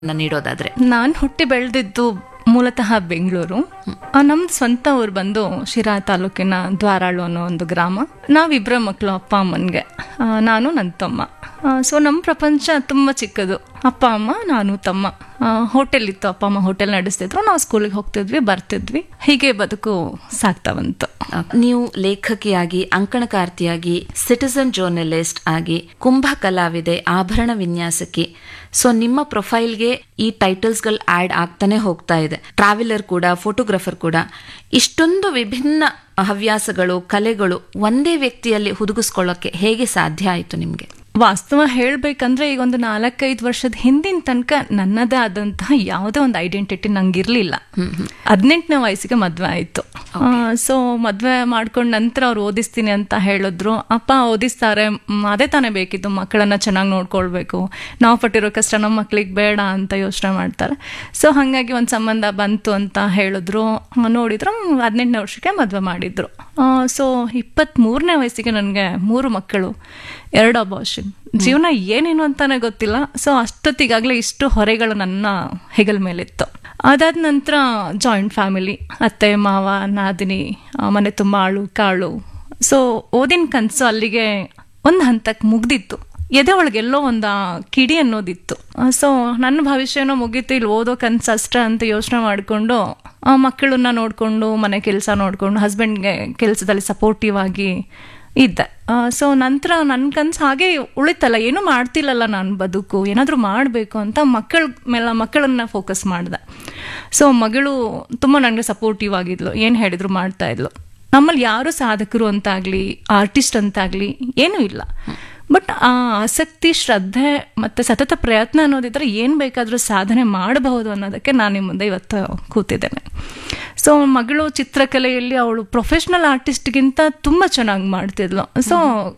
ನೀಡೋದಾದ್ರೆ ನಾನು ಹುಟ್ಟಿ ಬೆಳೆದಿದ್ದು ಮೂಲತಃ ಬೆಂಗಳೂರು ನಮ್ದು ಸ್ವಂತ ಊರು ಬಂದು ಶಿರಾ ತಾಲೂಕಿನ ದ್ವಾರಾಳು ಅನ್ನೋ ಒಂದು ಗ್ರಾಮ ನಾವಿಬ್ಬರ ಮಕ್ಕಳು ಅಪ್ಪ ಅಮ್ಮನಿಗೆ ನಾನು ನನ್ನ ತಮ್ಮ ಸೊ ನಮ್ಮ ಪ್ರಪಂಚ ತುಂಬ ಚಿಕ್ಕದು ಅಪ್ಪ ಅಮ್ಮ ನಾನು ತಮ್ಮ ಹೋಟೆಲ್ ಇತ್ತು ಅಪ್ಪ ಅಮ್ಮ ಹೋಟೆಲ್ ನಡೆಸ್ತಿದ್ರು ನಾವು ಸ್ಕೂಲಿಗೆ ಹೋಗ್ತಿದ್ವಿ ಬರ್ತಿದ್ವಿ ಹೀಗೆ ಬದುಕು ಸಾಗ್ತಾ ಬಂತು ನೀವು ಲೇಖಕಿಯಾಗಿ ಅಂಕಣಕಾರ್ತಿಯಾಗಿ ಸಿಟಿಸನ್ ಜರ್ನಲಿಸ್ಟ್ ಆಗಿ ಕುಂಭ ಕಲಾವಿದೆ ಆಭರಣ ವಿನ್ಯಾಸಕಿ ಸೊ ನಿಮ್ಮ ಪ್ರೊಫೈಲ್ಗೆ ಈ ಟೈಟಲ್ಸ್ಗಳು ಆಡ್ ಆಗ್ತಾನೆ ಹೋಗ್ತಾ ಇದೆ ಟ್ರಾವೆಲರ್ ಕೂಡ ಫೋಟೋಗ್ರಫರ್ ಕೂಡ ಇಷ್ಟೊಂದು ವಿಭಿನ್ನ ಹವ್ಯಾಸಗಳು ಕಲೆಗಳು ಒಂದೇ ವ್ಯಕ್ತಿಯಲ್ಲಿ ಹುದುಗಿಸ್ಕೊಳ್ಳೋಕೆ ಹೇಗೆ ಸಾಧ್ಯ ಆಯಿತು ನಿಮಗೆ ವಾಸ್ತವ ಹೇಳ್ಬೇಕಂದ್ರೆ ಈಗ ಒಂದು ನಾಲ್ಕೈದು ವರ್ಷದ ಹಿಂದಿನ ತನಕ ನನ್ನದೇ ಆದಂತಹ ಯಾವುದೇ ಒಂದು ಐಡೆಂಟಿಟಿ ನಂಗಿರ್ಲಿಲ್ಲ ಹದಿನೆಂಟನೇ ವಯಸ್ಸಿಗೆ ಮದ್ವೆ ಆಯ್ತು ಸೊ ಮದ್ವೆ ಮಾಡ್ಕೊಂಡ್ ನಂತರ ಅವ್ರು ಓದಿಸ್ತೀನಿ ಅಂತ ಹೇಳಿದ್ರು ಅಪ್ಪ ಓದಿಸ್ತಾರೆ ಮ್, ಅದೇ ತಾನೇ ಬೇಕಿತ್ತು ಮಕ್ಕಳನ್ನ ಚೆನ್ನಾಗಿ ನೋಡ್ಕೊಳ್ಬೇಕು ನಾವು ಪಟ್ಟಿರೋ ಕಷ್ಟ ನಮ್ಮ ಮಕ್ಳಿಗೆ ಬೇಡ ಅಂತ ಯೋಚನೆ ಮಾಡ್ತಾರೆ ಸೊ ಹಾಗಾಗಿ ಒಂದು ಸಂಬಂಧ ಬಂತು ಅಂತ ಹೇಳಿದ್ರು ಆ, ನೋಡಿದ್ರು ಹದಿನೆಂಟನೇ ವರ್ಷಕ್ಕೆ ಮದ್ವೆ ಮಾಡಿದ್ರು ಸೊ ಇಪ್ಪತ್ತ್ಮೂರನೇ ವಯಸ್ಸಿಗೆ ನನಗೆ ಮೂರು ಮಕ್ಕಳು ಎರಡು ಅಬಾರ್ಷನ್ ಜೀವನ ಏನೇನು ಅಂತಾನೆ ಗೊತ್ತಿಲ್ಲ ಸೊ ಅಷ್ಟೊತ್ತಿಗಾಗಲೇ ಇಷ್ಟು ಹೊರೆಗಳು ನನ್ನ ಹೆಗಲ ಮೇಲಿತ್ತು ಅದಾದ ನಂತರ ಜಾಯಿಂಟ್ ಫ್ಯಾಮಿಲಿ ಅತ್ತೆ ಮಾವ ನಾದಿನಿ ಆ, ಮನೆ ತುಂಬ ಆಳು ಕಾಳು ಸೊ ಓದಿನ ಕನಸು ಅಲ್ಲಿಗೆ ಒಂದು ಹಂತಕ್ಕೆ ಮುಗ್ದಿತ್ತು ಎದೆ ಒಳಗೆಲ್ಲೋ ಒಂದು ಆ ಕಿಡಿ ಅನ್ನೋದಿತ್ತು ಸೊ ನನ್ನ ಭವಿಷ್ಯನೋ ಮುಗೀತು ಇಲ್ಲಿ ಓದೋ ಕನ್ಸು ಅಷ್ಟೇ ಅಂತ ಯೋಚನೆ ಮಾಡಿಕೊಂಡು ಮಕ್ಕಳನ್ನ ನೋಡಿಕೊಂಡು ಮನೆ ಕೆಲಸ ನೋಡಿಕೊಂಡು ಹಸ್ಬೆಂಡ್ಗೆ ಕೆಲಸದಲ್ಲಿ ಸಪೋರ್ಟಿವ್ ಆಗಿ ಇದ್ದೆ ಸೊ ನಂತರ ನನ್ನ ಕನ್ಸು ಹಾಗೆ ಉಳಿತಲ್ಲ ಏನೂ ಮಾಡ್ತಿಲ್ಲಲ್ಲ ನಾನು ಬದುಕು ಏನಾದರೂ ಮಾಡಬೇಕು ಅಂತ ಮಕ್ಕಳ ಮೇಲೆ ಮಕ್ಕಳನ್ನ ಫೋಕಸ್ ಮಾಡಿದೆ ಸೊ ಮಗಳು ತುಂಬ ನನಗೆ ಸಪೋರ್ಟಿವ್ ಆಗಿದ್ಲು ಏನು ಹೇಳಿದ್ರು ಮಾಡ್ತಾ ಇದ್ಲು ನಮ್ಮಲ್ಲಿ ಯಾರು ಸಾಧಕರು ಅಂತಾಗ್ಲಿ ಆರ್ಟಿಸ್ಟ್ ಅಂತಾಗ್ಲಿ ಏನೂ ಇಲ್ಲ ಬಟ್ ಆ ಆಸಕ್ತಿ ಶ್ರದ್ಧೆ ಮತ್ತೆ ಸತತ ಪ್ರಯತ್ನ ಅನ್ನೋದಿದ್ರೆ ಏನು ಬೇಕಾದರೂ ಸಾಧನೆ ಮಾಡಬಹುದು ಅನ್ನೋದಕ್ಕೆ ನಾನು ನಿಮ್ಮ ಮುಂದೆ ಇವತ್ತು ಕೂತಿದ್ದೇನೆ ಸೊ ಮಗಳು ಚಿತ್ರಕಲೆಯಲ್ಲಿ ಅವಳು ಪ್ರೊಫೆಷ್ನಲ್ ಆರ್ಟಿಸ್ಟ್ಗಿಂತ ತುಂಬ ಚೆನ್ನಾಗಿ ಮಾಡ್ತಿದ್ಲು ಸೊ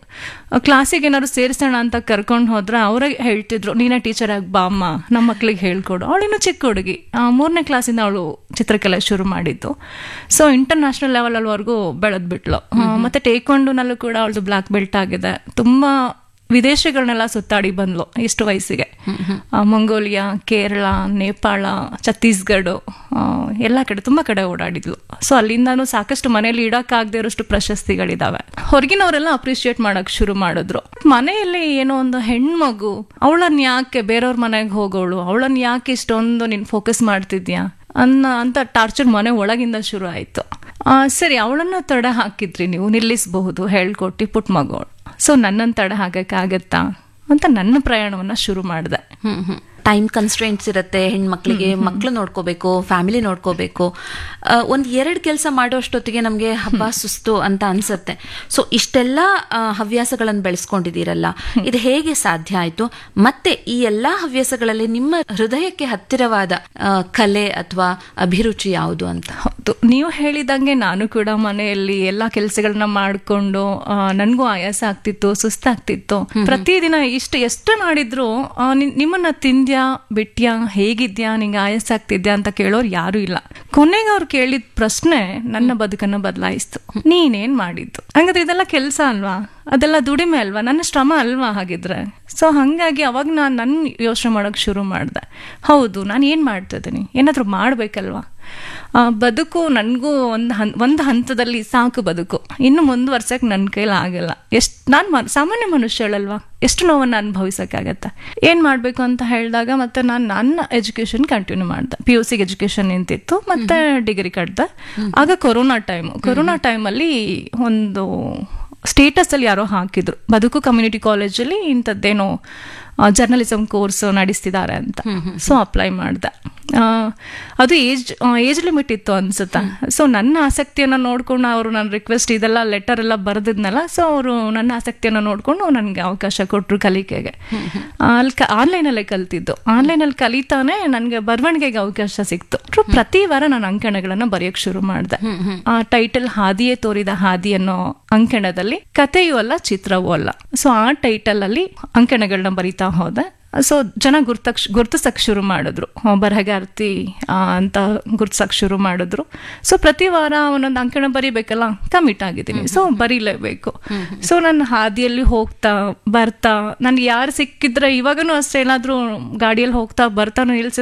ಕ್ಲಾಸಿಗೆ ಏನಾದ್ರು ಸೇರಿಸೋಣ ಅಂತ ಕರ್ಕೊಂಡು ಹೋದ್ರೆ ಅವರೇ ಹೇಳ್ತಿದ್ರು ನೀನೇ ಟೀಚರ್ ಆಗಿ ಬಾ ಅಮ್ಮ ನಮ್ಮ ಮಕ್ಳಿಗೆ ಹೇಳ್ಕೊಡು ಅವಳಿನ್ನು ಚಿಕ್ಕ ಹುಡುಗಿ ಮೂರನೇ ಕ್ಲಾಸಿಂದ ಅವಳು ಚಿತ್ರಕಲೆ ಶುರು ಮಾಡಿದ್ದು ಸೊ ಇಂಟರ್ನ್ಯಾಷನಲ್ ಲೆವೆಲ್ವರೆಗೂ ಬೆಳೆದ್ಬಿಟ್ಲು ಆ, ಮತ್ತೆ ಟೇಕ್ವಾಂಡೋನಲ್ಲೂ ಕೂಡ ಅವಳದು ಬ್ಲ್ಯಾಕ್ ಬೆಲ್ಟ್ ಆಗಿದೆ ತುಂಬ ವಿದೇಶಗಳನ್ನೆಲ್ಲ ಸುತ್ತಾಡಿ ಬಂದ್ಲು ಇಷ್ಟು ವಯಸ್ಸಿಗೆ ಆ, ಮಂಗೋಲಿಯಾ ಕೇರಳ ನೇಪಾಳ ಛತ್ತೀಸ್ಗಢ ಆ, ಎಲ್ಲ ಕಡೆ ತುಂಬ ಕಡೆ ಓಡಾಡಿದ್ಲು ಸೊ ಅಲ್ಲಿಂದಾನು ಸಾಕಷ್ಟು ಮನೆಯಲ್ಲಿ ಇಡಕ್ಕಾಗದೇ ಇರೋಷ್ಟು ಪ್ರಶಸ್ತಿಗಳಿದಾವೆ ಹೊರಗಿನವರೆಲ್ಲ ಅಪ್ರಿಶಿಯೇಟ್ ಮಾಡಕ್ ಶುರು ಮಾಡಿದ್ರು ಮನೆಯಲ್ಲಿ ಏನೋ ಒಂದು ಹೆಣ್ಮಗು ಅವಳನ್ನ ಯಾಕೆ ಬೇರೆಯವ್ರ ಮನೆಗೆ ಹೋಗೋಳು ಅವಳನ್ನ ಯಾಕೆ ಇಷ್ಟೊಂದು ನೀನು ಫೋಕಸ್ ಮಾಡ್ತಿದ್ಯಾ ಅನ್ನ ಅಂತ ಟಾರ್ಚರ್ ಮನೆ ಒಳಗಿಂದ ಶುರು ಆಯ್ತು ಆ, ಸರಿ ಅವಳನ್ನ ತಡೆ ಹಾಕಿದ್ರಿ ನೀವು ನಿಲ್ಲಿಸಬಹುದು ಹೇಳ್ಕೊಟ್ಟು ಪುಟ್ ಮಗೋಳು ಸೊ ನನ್ನನ್ನು ತಡೆ ಹಾಕಕ್ಕಾಗತ್ತಾ ಅಂತ ನನ್ನ ಪ್ರಯಾಣವನ್ನ ಶುರು ಮಾಡಿದೆ ಟೈಮ್ ಕನ್ಸ್ಟ್ರೆಂಟ್ಸ್ ಇರುತ್ತೆ ಹೆಣ್ಮಕ್ಳಿಗೆ ಮಕ್ಳು ನೋಡ್ಕೋಬೇಕು ಫ್ಯಾಮಿಲಿ ನೋಡ್ಕೋಬೇಕು ಆ, ಒಂದ್ ಎರಡು ಕೆಲಸ ಮಾಡೋಷ್ಟೊತ್ತಿಗೆ ನಮಗೆ ಹಬ್ಬ ಸುಸ್ತು ಅಂತ ಅನ್ಸುತ್ತೆ ಸೊ ಇಷ್ಟೆಲ್ಲ ಆ, ಹವ್ಯಾಸಗಳನ್ನು ಬೆಳೆಸ್ಕೊಂಡಿದ್ದೀರಲ್ಲ ಇದು ಹೇಗೆ ಸಾಧ್ಯ ಆಯ್ತು ಮತ್ತೆ ಈ ಎಲ್ಲಾ ಹವ್ಯಾಸಗಳಲ್ಲಿ ನಿಮ್ಮ ಹೃದಯಕ್ಕೆ ಹತ್ತಿರವಾದ ಆ, ಕಲೆ ಅಥವಾ ಅಭಿರುಚಿ ಯಾವುದು ಅಂತ ಹೌದು ನೀವು ಹೇಳಿದಂಗೆ ನಾನು ಕೂಡ ಮನೆಯಲ್ಲಿ ಎಲ್ಲಾ ಕೆಲಸಗಳನ್ನ ಮಾಡಿಕೊಂಡು ನನಗೂ ಆಯಾಸ ಆಗ್ತಿತ್ತು ಸುಸ್ತಾಗ್ತಿತ್ತು ಪ್ರತಿದಿನ ಇಷ್ಟು ಎಷ್ಟು ಮಾಡಿದ್ರು ಆ, ನಿನ್- ನಿಮ್ಮನ್ನ ತಿಂದ್ಯಾ ಬಿಟ್ಯಾ ಹೇಗಿದ್ಯಾ ನಿಂಗೆ ಆಯಾಸ ಆಗ್ತಿದ್ಯಾ ಅಂತ ಕೇಳೋರು ಯಾರು ಇಲ್ಲ ಕೊನೆಗೆ ಅವ್ರು ಕೇಳಿದ ಪ್ರಶ್ನೆ ನನ್ನ ಬದುಕನ್ನು ಬದಲಾಯಿಸ್ತು ನೀನೇನ್ ಮಾಡಿದ್ದು ಹಂಗಾದ್ರೆ ಇದೆಲ್ಲ ಕೆಲಸ ಅಲ್ವಾ ಅದೆಲ್ಲ ದುಡಿಮೆ ಅಲ್ವಾ ನನ್ನ ಶ್ರಮ ಅಲ್ವಾ ಹಾಗಿದ್ರೆ ಸೊ ಹಾಗಾಗಿ ಅವಾಗ ನಾನು ನನ್ನ ಯೋಚನೆ ಮಾಡೋಕೆ ಶುರು ಮಾಡಿದೆ ಹೌದು ನಾನು ಏನು ಮಾಡ್ತಾ ಇದ್ದೀನಿ ಏನಾದರೂ ಮಾಡಬೇಕಲ್ವಾ ಆ, ಬದುಕು ನನಗೂ ಒಂದು ಹನ್ ಒಂದು ಹಂತದಲ್ಲಿ ಸಾಕು ಬದುಕು ಇನ್ನು ಮುಂದುವರ್ಸಕ್ಕೆ ನನ್ನ ಕೈಲಿ ಆಗಲ್ಲ ಎಷ್ಟು ನಾನು ಸಾಮಾನ್ಯ ಮನುಷ್ಯಳಲ್ವಾ ಎಷ್ಟು ನೋವನ್ನು ಅನುಭವಿಸೋಕ್ಕಾಗತ್ತೆ ಏನು ಮಾಡಬೇಕು ಅಂತ ಹೇಳಿದಾಗ ಮತ್ತೆ ನಾನು ನನ್ನ ಎಜುಕೇಷನ್ ಕಂಟಿನ್ಯೂ ಮಾಡಿದೆ ಪಿ ಯು ಸಿಗೆ ಎಜುಕೇಷನ್ ನಿಂತಿತ್ತು ಮತ್ತೆ ಡಿಗ್ರಿ ಕಟ್ಟಿದೆ ಆಗ ಕೊರೋನಾ ಟೈಮು ಕೊರೋನಾ ಟೈಮಲ್ಲಿ ಒಂದು ಸ್ಟೇಟಸ್ ಅಲ್ಲಿ ಯಾರೋ ಹಾಕಿದ್ರು ಬದುಕು ಕಮ್ಯುನಿಟಿ ಕಾಲೇಜಲ್ಲಿ ಇಂಥದ್ದೇನೋ ಜರ್ನಲಿಸಮ್ ಕೋರ್ಸ್ ನಡೆಸ್ತಿದ್ದಾರೆ ಅಂತ ಸೊ ಅಪ್ಲೈ ಮಾಡಿದೆ ಅದು ಏಜ್ ಏಜ್ ಲಿಮಿಟ್ ಇತ್ತು ಅನ್ಸುತ್ತೆ ಸೊ ನನ್ನ ಆಸಕ್ತಿಯನ್ನು ನೋಡ್ಕೊಂಡು ಅವರು ನನ್ನ ರಿಕ್ವೆಸ್ಟ್ ಇದೆಲ್ಲ ಲೆಟರ್ ಎಲ್ಲ ಬರೆದಿದ್ನಲ್ಲ ಸೊ ಅವರು ನನ್ನ ಆಸಕ್ತಿಯನ್ನು ನೋಡಿಕೊಂಡು ನನಗೆ ಅವಕಾಶ ಕೊಟ್ಟರು ಕಲಿಕೆಗೆ ಅಲ್ಲಿ ಕ ಆನ್ಲೈನಲ್ಲೇ ಕಲ್ತಿದ್ದು ಆನ್ಲೈನಲ್ಲಿ ಕಲಿತಾನೆ ನನಗೆ ಬರವಣಿಗೆಗೆ ಅವಕಾಶ ಸಿಕ್ತು ಪ್ರತಿ ವಾರ ನಾನು ಅಂಕಣಗಳನ್ನು ಬರೆಯೋಕ್ಕೆ ಶುರು ಮಾಡಿದೆ ಆ ಟೈಟಲ್ ಹಾದಿಯೇ ತೋರಿದ ಹಾದಿ ಅನ್ನೋ ಅಂಕಣದಲ್ಲಿ ಕಥೆಯೂ ಅಲ್ಲ ಚಿತ್ರವೂ ಅಲ್ಲ ಸೊ ಆ ಟೈಟಲ್ ಅಲ್ಲಿ ಅಂಕಣಗಳನ್ನ ಬರಿತಾ ಹೋದೆ ಸೊ ಜನ ಗುರ್ತಕ್ ಗುರ್ತಿಸಕ್ ಶುರು ಮಾಡಿದ್ರು ಆ, ಬರಹಗಾರ್ತಿ ಆ, ಅಂತ ಗುರ್ತಿಸಕ್ ಶುರು ಮಾಡಿದ್ರು ಸೊ ಪ್ರತಿ ವಾರ ಒಂದೊಂದು ಅಂಕಣ ಬರಿಬೇಕಲ್ಲ ಕಮಿಟ್ ಆಗಿದ್ದೀನಿ ಸೊ ಬರೀಲೇಬೇಕು ಸೊ ನನ್ನ ಹಾದಿಯಲ್ಲಿ ಹೋಗ್ತಾ ಬರ್ತಾ ನನ್ಗೆ ಯಾರು ಸಿಕ್ಕಿದ್ರೆ ಇವಾಗನೂ ಅಷ್ಟೇ ಏನಾದ್ರೂ ಗಾಡಿಯಲ್ಲಿ ಹೋಗ್ತಾ ಬರ್ತಾ ನಿಲ್ಸಿದ್ರೆ